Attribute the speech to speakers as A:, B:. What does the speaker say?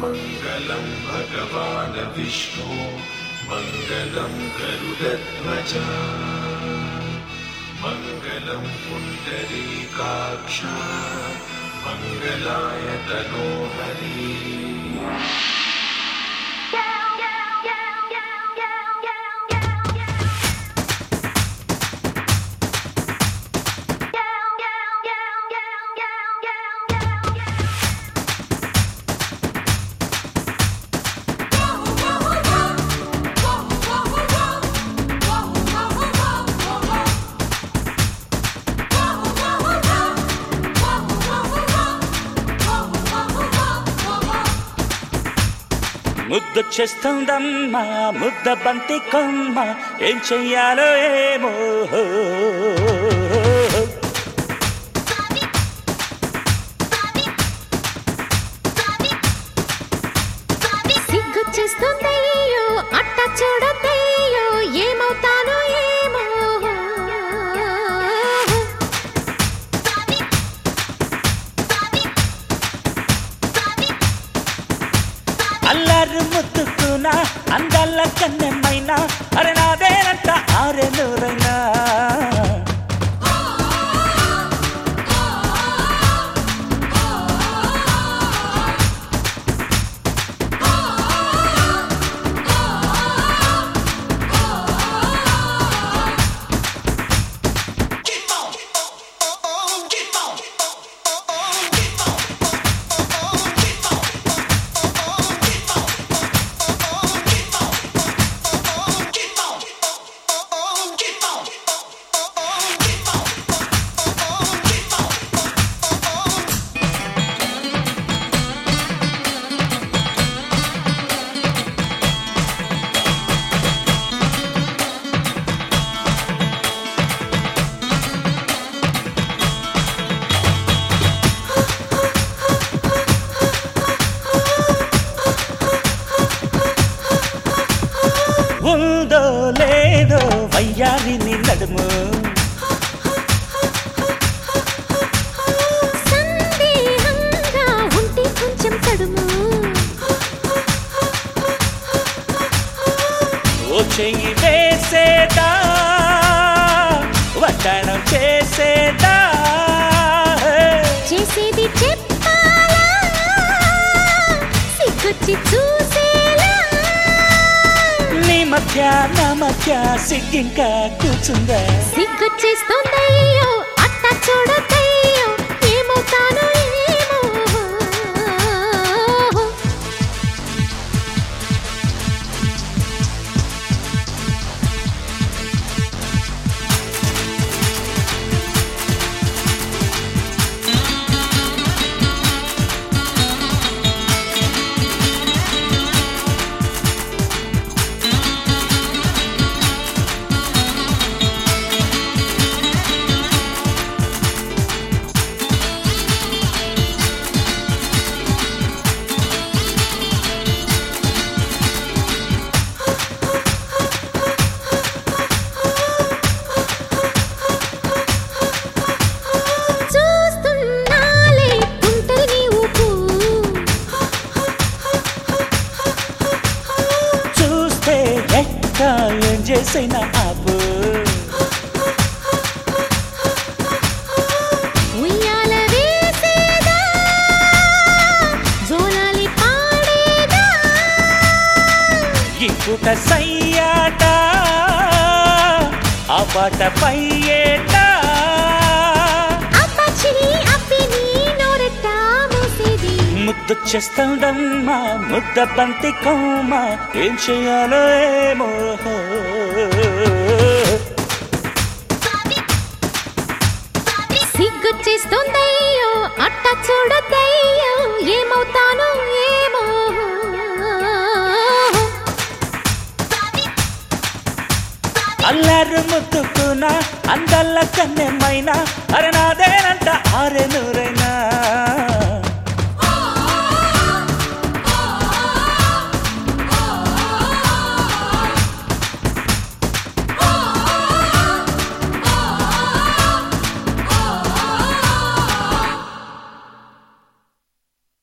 A: मङ्गलं भगवान् विष्णु मङ्गलं गरुडध्वज मङ्गलं पुण्डरीकाक्ष मङ्गलाय तनोहरी
B: ముద్దొచ్చేస్తుందమ్మా ముద్ద బంతి కొమ్మ ఏం చెయ్యాలో ఏమో
C: సిగ్గుచ్చేస్తుందయ్యో అట్ట చూడద్దయ్యో ఏమవుతానో ఏమో
B: అల్లారు ముద్దుకునా అందాల కన్నెమ్మైనా అరే నాదేనంట ఆరే నూరైనా ఉందో లేదో వయ్యారిని నడుము
C: సందేహంగా ఉంటే కొంచెం తడుము
B: ఓ చెయ్యి వేసేదా వడ్డాణం చేసేదా
C: చేసేది చెప్పాలా సిగ్గొచ్చి చూసేలా
B: నీ మధ్య నా మధ్య సిగ్గింకా కూర్చుందా
C: సిగ్గొచ్చేస్తోందయ్యో అట్ట చూడద్దయ్యో ఏమవుతానో ఏమో చూస్తున్నాలే తుంటరి నీ ఊపు
B: చూస్తే ఎక్క ఏం చేసిన ఆపు
C: ఉయ్యాల వేసేదా జోలాలి పాడేదా
B: ఈ పూట సయ్యాట ఆ పాట పై ఏట
C: అప్పచ్చిని అప్పిని నోరెట్ట మూసేది
B: ముద్దొచ్చేస్తాడమ్మా ముద్ద బంతి కొమ్మ ఏం చేయాలో ఏమో
C: సిగ్గొచ్చేస్తోందయ్యో అట్ట చూడద్దయ్యో ఏమవుతానో ఏమో
B: అల్లారు ముద్దుకున్నా అందల్ల కన్నెమ్మైనా అరే నాదేనంట ఆరే నూరైనా